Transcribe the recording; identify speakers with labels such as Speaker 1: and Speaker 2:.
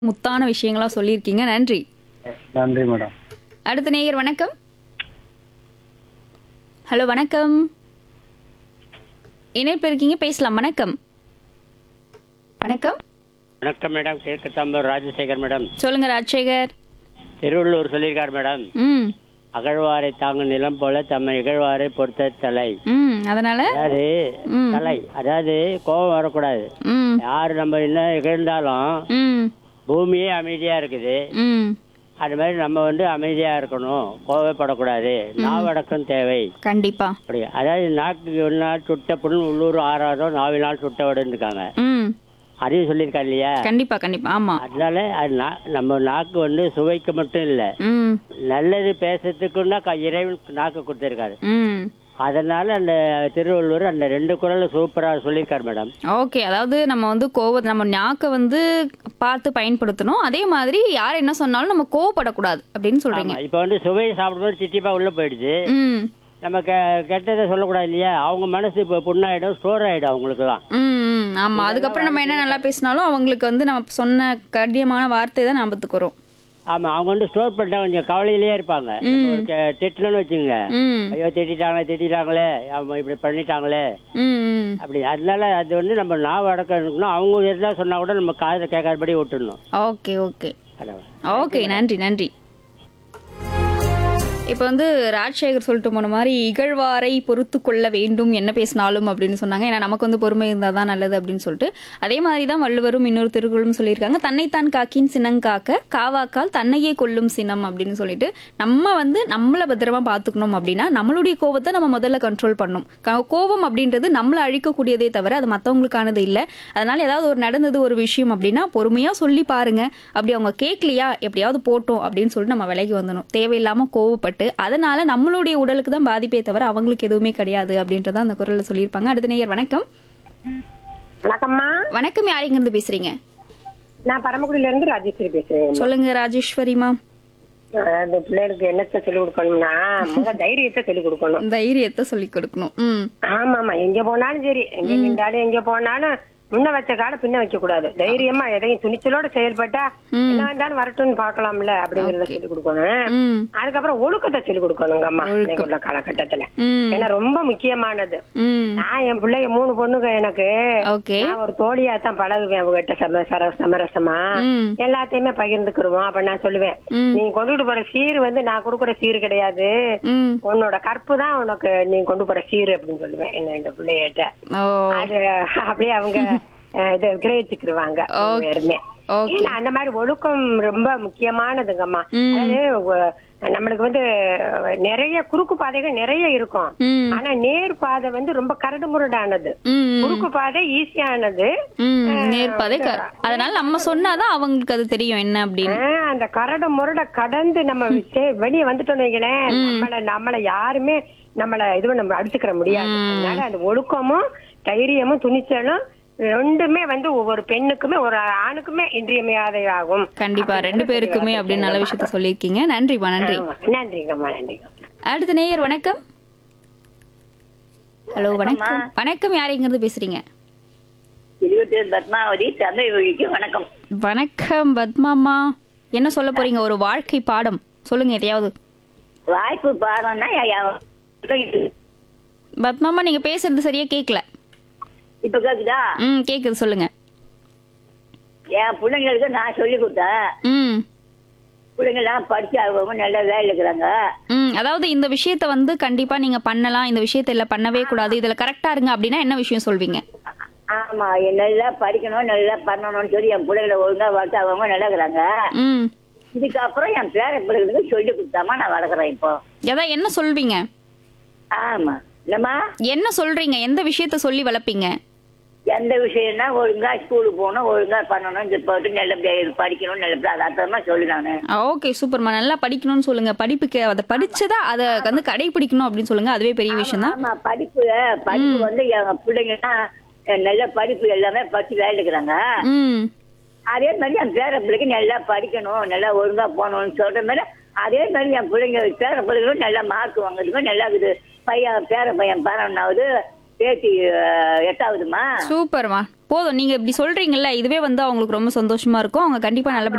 Speaker 1: முத்தான விஷயங்களா சொல்லியிருக்கீங்க நன்றி
Speaker 2: நன்றி மேடம்
Speaker 1: அடுத்த நேயர் வணக்கம் ஹலோ வணக்கம் இணைப்பு இருக்கீங்க பேசலாம் வணக்கம் வணக்கம்
Speaker 3: வணக்கம் மேடம் கிழக்கு தாம்பூர் ராஜசேகர் மேடம்
Speaker 1: சொல்லுங்க ராஜசேகர்
Speaker 3: திருவள்ளூர் சொல்லியிருக்கார் மேடம்
Speaker 1: ம்
Speaker 3: அகழ்வாரை தாங்கும் நிலம் போல தம்மை இகழ்வாரை பொறுத்த தலை
Speaker 1: ம் அதனால
Speaker 3: அதாவது
Speaker 1: ம்.
Speaker 3: தலை அதாவது கோபம் வரக்கூடாது
Speaker 1: ம்
Speaker 3: யார் நம்ம என்ன இகழ்ந்தாலும்
Speaker 1: ம்
Speaker 3: பூமியே அமைதியா இருக்குது
Speaker 1: ம்
Speaker 3: அது மாதிரி நம்ம வந்து அமைதியா இருக்கணும் கோபப்படக்கூடாது நாவடக்கம் தேவை
Speaker 1: கண்டிப்பா
Speaker 3: அப்படி அதாவது நாக்கு ஒரு நாள் சுட்ட புண் உள்ளூர் ஆறாதோ நாவினால் சுட்ட விடுன்னு
Speaker 1: ம்
Speaker 3: அதையும் சொல்லியிருக்கா இல்லையா
Speaker 1: கண்டிப்பா கண்டிப்பா ஆமா
Speaker 3: அதனால அது நா- நம்ம நாக்கு வந்து சுவைக்கு மட்டும் இல்லை
Speaker 1: ம்
Speaker 3: நல்லது பேசுறதுக்குன்னா க- இறைவன் நாக்கு கொடுத்திருக்காரு
Speaker 1: ம்
Speaker 3: அதனால அந்த திருவள்ளுவர் அந்த ரெண்டு குரல்ல சூப்பரா சொல்லியிருக்காரு மேடம்
Speaker 1: ஓகே அதாவது நம்ம வந்து கோவ நம்ம நாக்கை வந்து பார்த்து பயன்படுத்தணும் அதே மாதிரி யார் என்ன சொன்னாலும் நம்ம கோவப்படக்கூடாது அப்படின்னு சொல்றீங்க
Speaker 3: ஆமா இப்ப வந்து சுவை சாப்பிடும்போது சிட்டிப்பா உள்ள போயிடுச்சு
Speaker 1: ம்
Speaker 3: நம்ம கெ கெட்டதை சொல்லக்கூடாது இல்லையா அவங்க மனசு இப்ப புண்ணாயிடும் ஸ்டோர் ஆயிடும் அவங்களுக்கு தான்
Speaker 1: ம் ம், ஆமா அதுக்கப்புறம் நம்ம என்ன நல்லா பேசினாலும் அவங்களுக்கு வந்து நம்ம சொன்ன கடினமான வார்த்தை தான் ஞாபகத்துக்கு வரும்
Speaker 3: ஆமா அவங்க வந்து ஸ்டோர் பண்ணிட்டா கொஞ்சம் கவலையிலேயே இருப்பாங்க நம்ம ஒரு கெ- திட்டணும்னு வச்சுங்க
Speaker 1: ம்
Speaker 3: ஐயோ திட்டாங்களே திட்டாங்களே அவங்க இப்படி பண்ணிட்டாங்களே
Speaker 1: ம் ம்
Speaker 3: அப்படி அதனால அது வந்து நம்ம நாவ் அடக்கம் இருக்கணும் அவங்க எதாவது சொன்னா கூட நம்ம காதை கேட்காதபடி விட்டுடணும்
Speaker 1: ஓகே ஓகே
Speaker 3: அதான்
Speaker 1: ஓகே நன்றி நன்றி இப்போ வந்து ராஜசேகர் சொல்லிட்டு போன மாதிரி இகழ்வாரை பொறுத்து கொள்ள வேண்டும் என்ன பேசினாலும் அப்படின்னு சொன்னாங்க ஏன்னா நமக்கு வந்து பொறுமை இருந்தால் தான் நல்லது அப்படின்னு சொல்லிட்டு அதே மாதிரி தான் வள்ளுவரும் இன்னொரு திருக்குறளும் சொல்லியிருக்காங்க தன்னைத்தான் காக்கின் சினங்காக்க காவாக்கால் தன்னையே கொல்லும் சினம் அப்படின்னு சொல்லிட்டு நம்ம வந்து நம்மளை பத்திரமா பார்த்துக்கணும் அப்படின்னா நம்மளுடைய கோவத்தை நம்ம முதல்ல கண்ட்ரோல் பண்ணணும் க- கோவம் அப்படின்றது நம்மளை அழிக்கக்கூடியதே தவிர அது மற்றவங்களுக்கானது இல்லை அதனால ஏதாவது ஒரு நடந்தது ஒரு விஷயம் அப்படின்னா பொறுமையாக சொல்லி பாருங்க அப்படி அவங்க கேட்கலையா எப்படியாவது போட்டோம் அப்படின்னு சொல்லிட்டு நம்ம விலகி வந்துடணும் தேவையில்லாம கோவப்பட்டு அதனால நம்மளுடைய உடலுக்கு தான் பாதிப்பே தவிர அவங்களுக்கு எதுவுமே கிடையாது அப்படின்றத அந்த குரல்ல சொல்லியிருப்பாங்க அடுத்த நேயர் வணக்கம்
Speaker 4: வணக்கம்மா
Speaker 1: வணக்கம் யாரிங்க இருந்து பேசுறீங்க
Speaker 4: நான் பரமக்குடியில இருந்து ராஜேஸ்வரி பேசுறேன்
Speaker 1: சொல்லுங்க ராஜேஸ்வரிமா
Speaker 4: அந்த பிள்ளைகளுக்கு என்னத்த சொல்லிக் கொடுக்கணும்னா முத தைரியத்தை சொல்லிக் கொடுக்கணும்
Speaker 1: தைரியத்தை சொல்லி கொடுக்கணும் ம்
Speaker 4: ஆமா ஆமா எங்க போனாலும் சரி எங்க நின்றாலும் எங்க போனாலும் முன்ன வச்ச கால பின்ன வைக்க கூடாது தைரியமா எதையும் துணிச்சலோட செயல்பட்டா என்ன வந்தாலும் வரட்டும்னு பாக்கலாம்ல அப்படிங்கறத சொல்லிக் கொடுக்கணும்
Speaker 1: ம்
Speaker 4: அதுக்கப்புறம் ஒழுக்கத்தை சொல்லிக் கொடுக்கணுங்க அம்மா இன்னைக்கு உள்ள காலகட்டத்துல
Speaker 1: ம்
Speaker 4: ஏன்னா ரொம்ப முக்கியமானது
Speaker 1: ம்
Speaker 4: நான் என் பிள்ளைய மூணு பொண்ணுங்க எனக்கு
Speaker 1: ஓகே
Speaker 4: நான் ஒரு தோழியா தான் பழகுவேன் அவங்ககிட்ட சம சர சமரசமா
Speaker 1: ம்
Speaker 4: எல்லாத்தையுமே பகிர்ந்துக்கிருவோம் அப்ப நான் சொல்லுவேன்
Speaker 1: ம்.
Speaker 4: நீ கொண்டுட்டு போற சீர் வந்து நான் கொடுக்குற சீர் கிடையாது
Speaker 1: ம்
Speaker 4: உன்னோட கற்பு தான் உனக்கு நீ கொண்டு போற சீர் அப்படின்னு சொல்லுவேன் என்ன இந்த பிள்ளைகிட்ட
Speaker 1: ஓ
Speaker 4: அது அப்படியே அவங்க அஹ், இது கிரகிச்சுக்கிருவாங்க யாருமே
Speaker 1: ஓகே
Speaker 4: ஏன்னா அந்த மாதிரி ஒழுக்கம் ரொம்ப முக்கியமானதுங்கம்மா
Speaker 1: ம்.
Speaker 4: அதாவது ஒ- நம்மளுக்கு வந்து நிறைய குறுக்கு பாதைகள் நிறைய இருக்கும்
Speaker 1: ம்
Speaker 4: ஆனா நேர் பாதை வந்து ரொம்ப கரடு முரடானது
Speaker 1: ம்
Speaker 4: குறுக்கு பாதை ஈஸியானது
Speaker 1: ம் நேர்பாதை க- அதனால நம்ம சொன்னாதான் அவங்களுக்கு அது தெரியும் என்ன அப்படின்னு
Speaker 4: ஆஹ் அந்த கரடு முரட கடந்து நம்ம சே- வெளிய வந்துட்டோம்னு வைங்களேன் நம்மள நம்மள யாருமே நம்மள இது நம்ம அடிச்சுக்கிற முடியாது அதனால அந்த ஒழுக்கமும் தைரியமும் துணிச்சலும் ரெண்டுமே வந்து ஒவ்வொரு பெண்ணுக்குமே ஒரு ஆணுக்குமே இன்றியமையாத ஆகும்
Speaker 1: கண்டிப்பா ரெண்டு பேருக்குமே அப்படின்னு நல்ல விஷயத்த சொல்லியிருக்கீங்க நன்றிப்பா நன்றி
Speaker 4: ஆமா. நன்றிங்கம்மா நன்றிங்க
Speaker 1: அடுத்த நேயர் வணக்கம் ஹலோ வணக்கம் வணக்கம் யாருங்கிறது பேசுறீங்க
Speaker 5: இருபத்தி ஏழு பத்மாவதி தமிழ் மொழிக்கு வணக்கம்
Speaker 1: வணக்கம் பத்மாமா என்ன சொல்ல போறீங்க ஒரு வாழ்க்கை பாடம் சொல்லுங்க எதையாவது
Speaker 5: வாய்ப்பு பாடம்னா
Speaker 1: பத்மாமா நீங்க பேசுறது சரியா கேட்கல
Speaker 5: இப்ப கேக்குதா
Speaker 1: ம் கேக்குது சொல்லுங்க
Speaker 5: என் பிள்ளைங்களுக்கு நான் சொல்லி கொடுத்தேன்
Speaker 1: ம்
Speaker 5: பிள்ளைங்க எல்லாம் படிச்சு அவங்க நல்ல வேலை இருக்கிறாங்க
Speaker 1: ம் அதாவது இந்த விஷயத்த வந்து கண்டிப்பா நீங்க பண்ணலாம் இந்த விஷயத்த இல்ல பண்ணவே கூடாது இதுல கரெக்டா இருங்க அப்படின்னா என்ன விஷயம் சொல்வீங்க
Speaker 5: ஆமா நல்லா படிக்கணும் நல்லா பண்ணணும்னு சொல்லி என் பிள்ளைகளை ஒழுங்கா வளர்த்து அவங்க நல்லா இருக்கிறாங்க
Speaker 1: ம்
Speaker 5: இதுக்கப்புறம் என் பேர பிள்ளைங்களுக்கு சொல்லி கொடுத்தாமா நான் வளர்க்குறேன் இப்போ
Speaker 1: எதா என்ன சொல்வீங்க
Speaker 5: ஆமா இல்லம்மா
Speaker 1: என்ன சொல்றீங்க எந்த விஷயத்த சொல்லி வளர்ப்பீங்க
Speaker 5: எந்த விஷயம்னா ஒழுங்கா ஸ்கூலுக்கு போகணும் ஒழுங்கா பண்ணணும் இது போட்டு நல்லபடியா இரு, படிக்கணும் நல்லபடியா அது அர்த்தமா சொல்லு நானு
Speaker 1: ஓகே சூப்பர்மா நல்லா படிக்கணும்னு சொல்லுங்க படிப்புக்கு அதை படிச்சதா அதை வந்து கடைபிடிக்கணும் அப்படின்னு சொல்லுங்க அதுவே பெரிய விஷயம் தான்
Speaker 5: ஆமா படிப்பு படிப்பு வந்து எங்க பிள்ளைங்கன்னா அஹ், நல்ல படிப்பு எல்லாமே படிச்சு வேலை இருக்கிறாங்க
Speaker 1: ம்
Speaker 5: அதே மாதிரி என் பேர பிள்ளைக்கு நல்லா படிக்கணும் நல்லா ஒழுங்கா போகணும்னு சொல்ற மாதிரி அதே மாதிரி என் பிள்ளைங்க பேர பிள்ளைங்களும் நல்லா மார்க் வாங்குறதுக்கும் நல்லா இருக்குது பையன் பேர பையன் பதினொன்னாவது பேத்தி அஹ், எட்டாவதுமா
Speaker 1: சூப்பர்மா போதும் நீங்க இப்படி சொல்றீங்கல்ல இதுவே வந்து அவங்களுக்கு ரொம்ப சந்தோஷமா இருக்கும் அவங்க கண்டிப்பா நல்லபடியா